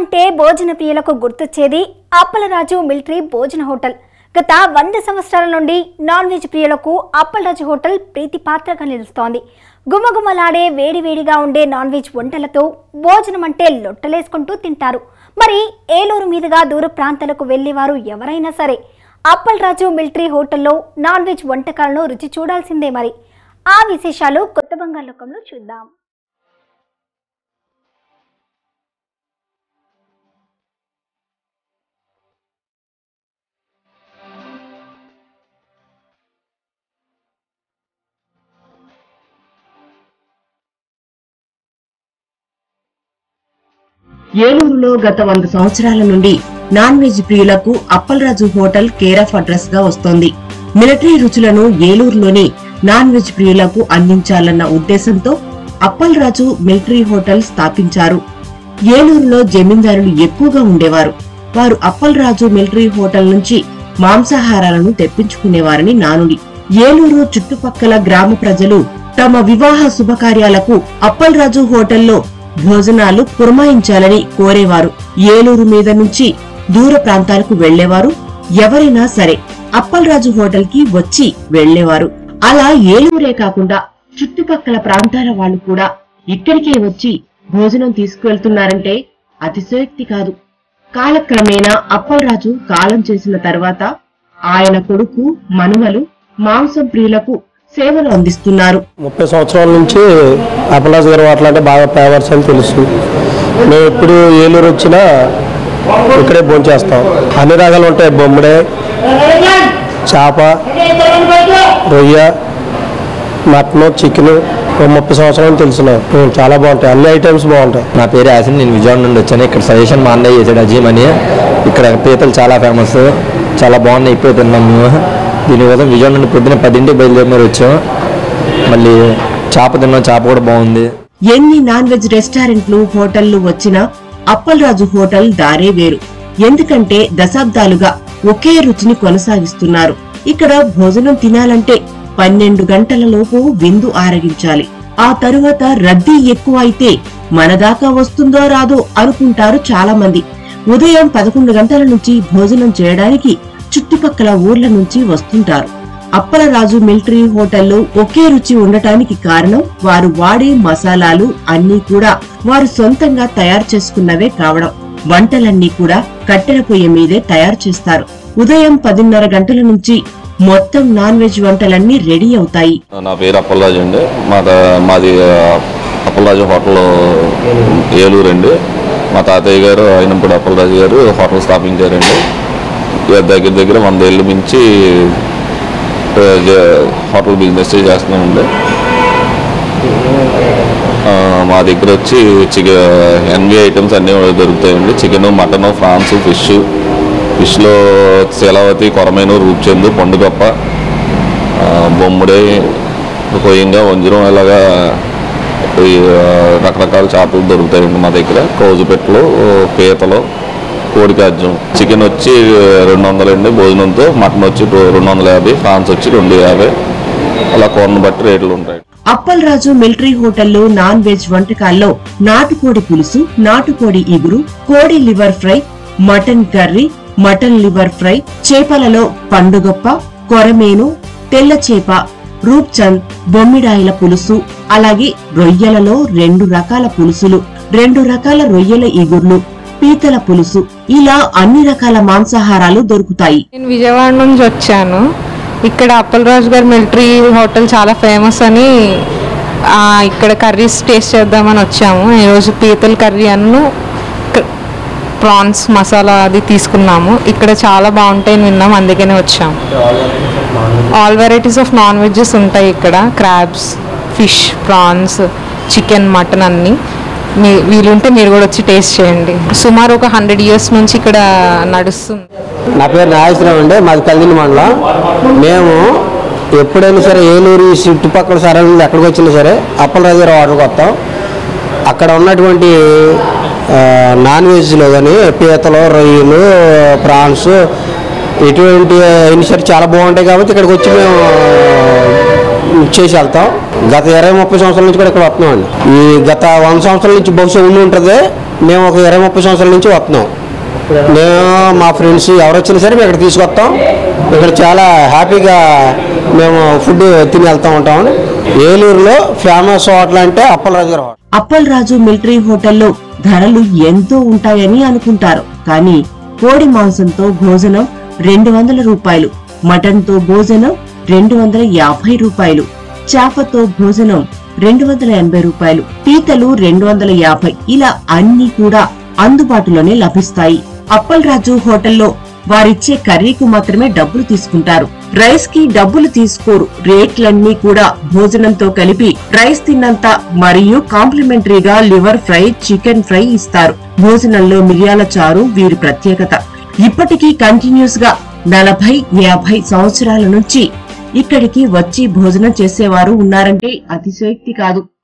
అంటే భోజన ప్రియులకు గుర్తొచ్చేది అప్పలరాజు మిలిటరీ భోజన హోటల్ గత వంద సంవత్సరాల నుండి నాన్ వెజ్ ప్రియులకు అప్పలరాజు హోటల్ ప్రీతి పాత్రగా నిలుస్తోంది గుమగుమలాడే వేడివేడిగా ఉండే నాన్ వెజ్ వంటలతో భోజనం అంటే లొట్టలేసుకుంటూ తింటారు మరి ఏలూరు మీదుగా దూర ప్రాంతాలకు వెళ్ళేవారు ఎవరైనా సరే అప్పలరాజు మిలిటరీ హోటల్లో నాన్ వెజ్ వంటకాలను రుచి చూడాల్సిందే మరి ఆ విశేషాలు కొత్త బంగాళలోకంలో చూద్దాం ఏలూరులో గత వంద సంవత్సరాల నుండి నాన్ వెజ్ ప్రియులకు Appalaraju hotel care of address గా వస్తోంది మిలిటరీ రుచులను ఏలూరులోని నాన్ వెజ్ ప్రియులకు అందించాలన్న ఉద్దేశంతో అప్పలరాజు మిలిటరీ హోటల్ స్థాపించారు ఏలూరులో జమీందారులు ఎక్కువగా ఉండేవారు వారు అప్పలరాజు మిలిటరీ హోటల్ నుంచి మాంసాహారాలను తెప్పించుకునేవారని నానుడి ఏలూరు చుట్టుపక్కల గ్రామ ప్రజలు తమ వివాహ శుభకార్యాలకు అప్పలరాజు హోటల్లో భోజనాలు పురమాయించాలని కోరేవారు ఏలూరు మీద నుంచి దూర ప్రాంతాలకు వెళ్లేవారు ఎవరైనా సరే అప్పలరాజు హోటల్ కి వచ్చి వెళ్లేవారు అలా ఏలూరే కాకుండా చుట్టుపక్కల ప్రాంతాల వాళ్ళు కూడా ఇక్కడికే వచ్చి భోజనం తీసుకువెళ్తున్నారంటే అతిశయోక్తి కాదు కాలక్రమేణా అప్పలరాజు కాలం చేసిన తర్వాత ఆయన కొడుకు మనుమలు మాంసం ప్రియులకు సేవలు అందిస్తున్నారు ముప్పై సంవత్సరాల నుంచి అప్పలరాజు గారి హోటల్ అంటే బాగా ఫేవర్స్ అని తెలుసు మేము ఎప్పుడు ఏలూరు వచ్చినా ఇక్కడే భోంచేస్తాం అన్ని రకాలు ఉంటాయి బొమ్మడే చేప రొయ్య మటన్ చికెన్ ముప్పై సంవత్సరాలు తెలుసు నాకు చాలా బాగుంటాయి అన్ని ఐటమ్స్ బాగుంటాయి నా పేరు యాసిన్ నేను విజయవాడ నుండి వచ్చాను ఇక్కడ సజెషన్ మా అన్నయ్య చేశాడు అజీమ్ అని ఇక్కడ పీతలు చాలా ఫేమస్ చాలా బాగున్నాయి ఇప్పుడే తిన్నాం మేము దీనికోసం విజయవాడ నుండి పొద్దున్న పదింటికి బయలుదేరి మరి వచ్చాం మళ్ళీ చేప తిన్నాం చేప కూడా బాగుంది ఎన్ని నాన్ వెజ్ రెస్టారెంట్లు హోటళ్లు వచ్చినా అప్పలరాజు హోటల్ దారే వేరు ఎందుకంటే దశాబ్దాలుగా ఒకే రుచిని కొనసాగిస్తున్నారు ఇక్కడ భోజనం తినాలంటే పన్నెండు గంటల లోపు విందు ఆరగించాలి ఆ తరువాత రద్దీ ఎక్కువ అయితే మన దాకా వస్తుందో రాదో అనుకుంటారు చాలా మంది ఉదయం పదకొండు గంటల నుంచి భోజనం చేయడానికి చుట్టుపక్కల ఊర్ల నుంచి వస్తుంటారు అప్పలరాజు మిలిటరీ హోటల్లో ఒకే రుచి ఉండటానికి కారణం వారు వాడే మసాలాలు అన్నీ కూడా వారు సొంతంగా తయారు చేసుకున్నవే కావడం వంటలన్నీ కూడా కట్టెల పొయ్యి మీదే తయారు చేస్తారు ఉదయం పదిన్నర గంటల నుంచి మొత్తం నాన్ వెజ్ వంటలన్నీ రెడీ అవుతాయి నా పేరు అప్పలరాజు అండి మా మాది ఆ, అప్పలరాజు హోటల్ ఏలూరు అండి మా తాతయ్య గారు అయినప్పుడు అప్పలరాజు గారు హోటల్ స్థాపించారండి ఇక దగ్గర దగ్గర వంద ఏళ్ళు మించి ఆ, జ- హోటల్ బిజినెస్ చేస్తున్నామండి ఆ, మా దగ్గర వచ్చి చికెన్ ఎన్వి ఐటమ్స్ అన్నీ దొరుకుతాయండి చికెన్ మటన్ ఫ్రాన్స్ ఫిష్ ఫిష్లో శీలావతి కొరమేను రూప్చందు పండుగప్ప ఆ, బొమ్మిడి కొయ్యంగా వంజరం ఇలాగా ఈ, ఆ, రకరకాల చేపలు దొరుకుతాయండి మా దగ్గర కోజుపెట్టలు పీతలు కోడికాజ్యం చికెన్ వచ్చి రెండు వందలు అండి భోజనంతో మటన్ వచ్చి రెండు వందల యాభై ఫ్రాన్స్ వచ్చి రెండు యాభై అలా కూరను బట్టి రేట్లు ఉంటాయి అప్పలరాజు మిలిటరీ హోటల్లో నాన్ వెజ్ వంటకాల్లో నాటుకోడి పులుసు నాటుకోడి ఇగురు కోడి liver fry mutton curry mutton liver fry చేపలలో పండుగప్ప కొరమేను తెల్ల చేప రూప్చంద్ బొమ్మిడాయిల పులుసు అలాగే రొయ్యలలో రెండు రకాల పులుసులు రెండు రకాల రొయ్యల ఇగుర్లు పీతల పులుసు ఇలా అన్ని రకాల మాంసాహారాలు దొరుకుతాయి నేను విజయవాడ నుంచి వచ్చాను ఇక్కడ అప్పలరాజు గారి మిలిటరీ హోటల్ చాలా ఫేమస్ అని ఆ, ఇక్కడ కర్రీస్ టేస్ట్ చేద్దామని వచ్చాము ఈరోజు పీతల కర్రీ అన్ను క- ప్రాన్స్ మసాలా అది తీసుకున్నాము ఇక్కడ చాలా బాగుంటాయని విన్నాం అందుకనే వచ్చాము all varieties of non vegs ఉంటాయి ఇక్కడ crabs fish prawns chicken mutton అన్నీ మీ వీలుంటే మీరు కూడా వచ్చి టేస్ట్ చేయండి సుమారు ఒక హండ్రెడ్ ఇయర్స్ నుంచి ఇక్కడ నడుస్తుంది నా పేరు నాగేశ్వరరావు అండి మాది కల్దిని మండలం మేము ఎప్పుడైనా సరే ఏలూరు ఈ చుట్టుపక్కల సరౌండింగ్ ఎక్కడికి వచ్చినా సరే అప్పలరాజు గారు ఆర్డర్కి వస్తాం అక్కడ ఉన్నటువంటి ఆ, నాన్ వెజ్లో కానీ పీతలు రొయ్యలు ప్రాన్స్ ఇటువంటి అయిన సరే చాలా బాగుంటాయి కాబట్టి ఇక్కడికి వచ్చి మేము చేసి వెళ్తాం గత ఇరవై ముప్పై సంవత్సరాల నుంచి కూడా ఇక్కడ వస్తున్నామండి ఈ గత వంద సంవత్సరాల నుంచి బహుశా ఉండి ఉంటుంది మేము ఒక ఇరవై ముప్పై సంవత్సరాల నుంచి వస్తున్నాం మేము మా ఫ్రెండ్స్ ఎవరు వచ్చినా సరే మేము ఇక్కడ తీసుకొస్తాం ఇక్కడ చాలా హ్యాపీగా మేము ఫుడ్ తిని వెళ్తూ ఉంటాం ఏలూరులో ఫేమస్ హోటల్ అంటే అప్పలరాజు గారి హోటల్ అప్పల్ రాజు మిలిటరీ హోటల్లో ధరలు ఎంతో ఉంటాయని అనుకుంటారు కానీ కోడి మాంసంతో భోజనం రెండు వందల రూపాయలు మటన్ తో భోజనం రెండు వందల యాభై రూపాయలు చేపతో భోజనం రెండు వందల ఎనభై రూపాయలు పీతలు రెండు వందల యాభై ఇలా అన్ని కూడా అందుబాటులోనే లభిస్తాయి అప్పల్ రాజు హోటల్లో వారిచ్చే కర్రీకు మాత్రమే డబ్బులు తీసుకుంటారు రైస్ కి డబ్బులు తీసుకోరు రేట్లన్నీ కూడా భోజనంతో కలిపి రైస్ తిన్నంత మరియు కాంప్లిమెంటరీగా లివర్ ఫ్రై చికెన్ ఫ్రై ఇస్తారు భోజనంలో మిరియాల చారు వీరి ప్రత్యేకత ఇప్పటికీ కంటిన్యూస్ గా నలభై యాభై సంవత్సరాల నుంచి ఇక్కడికి వచ్చి భోజనం చేసేవారు ఉన్నారంటే అతిశయోక్తి కాదు